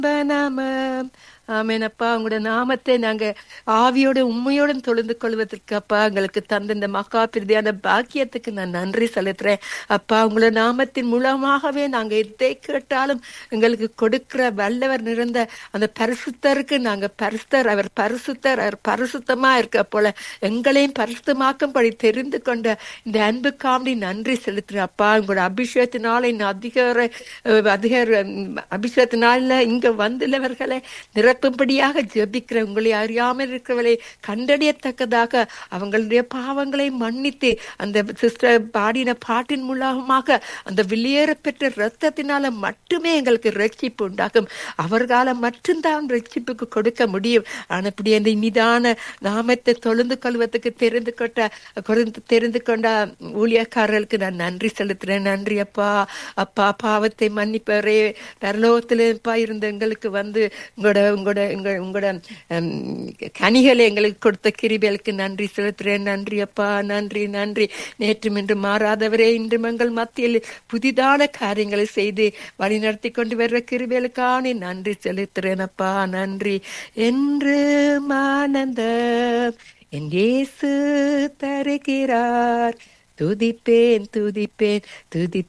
நாமம் ஆமென் அப்பா உங்களோட நாமத்தை நாங்க ஆவியோட உண்மையோட தொழுந்து கொள்வதற்கு அப்பா எங்களுக்கு தந்த இந்த மகா பிரதியான பாக்கியத்துக்கு நான் நன்றி செலுத்துறேன் அப்பா உங்களோட நாமத்தின் மூலமாகவே நாங்க எதை கேட்டாலும் எங்களுக்கு கொடுக்கிற வல்லவர் நிறைந்த அந்த பரிசுத்தருக்கு நாங்க பரிசுத்தர் அவர் பரிசுத்தர் அவர் பரிசுத்தமா இருக்க போல எங்களையும் பரிசுத்தமாக்கும்படி தெரிந்து கொண்ட இந்த அன்பு காமெடி நன்றி செலுத்துறேன் அப்பா உங்களோட அபிஷேகத்தினால இன்னும் அதிகார அஹ், அதிகார உம், அபிஷேகத்தினால இங்க வந்துள்ளவர்களை நிரப்பும்படியாக ஜெபிக்கிற உங்களை அறியாமல் இருக்கிறவர்களை கண்டறியத்தக்கதாக அவங்களுடைய பாவங்களை மன்னித்து அந்த சிஸ்டர் பாடின பாட்டின் மூலமாக அந்த வெளியேறப்பெற்ற ரத்தத்தினால மட்டுமே எங்களுக்கு ரட்சிப்பு உண்டாகும் அவர்களால மட்டும்தான் ரட்சிப்புக்கு கொடுக்க முடியும் ஆனா இப்படி அந்த இனிதான நாமத்தை தொழுந்து கொள்வதற்கு தெரிந்து கொண்ட குறிந்து- தெரிந்து கொண்ட ஊழியக்காரர்களுக்கு நான் நன்றி செலுத்துறேன் நன்றி அப்பா அப்பா பாவத்தை மன்னிப்பவரே பரலோகத்திலேப்பா இருந்த எங்களுக்கு வந்து உங்களோட உங்களோட உங்க- உங்களோட ஹம், கனிகளை எங்களுக்கு கொடுத்த கிருபைகளுக்கு நன்றி செலுத்துறேன் நன்றி அப்பா நன்றி நன்றி நேற்றும் இன்று மாறாதவரே இன்று எங்கள் மத்தியில் புதிதான காரியங்களை செய்து வழிநடத்தி கொண்டு வர்ற கிருபைகளுக்கான நன்றி செலுத்துறேன் அப்பா நன்றி என்று ஆனந்தம் என் இயேசு தருகிறார் துதிப்பேன் துதிப்பேன் துதிப்பேன்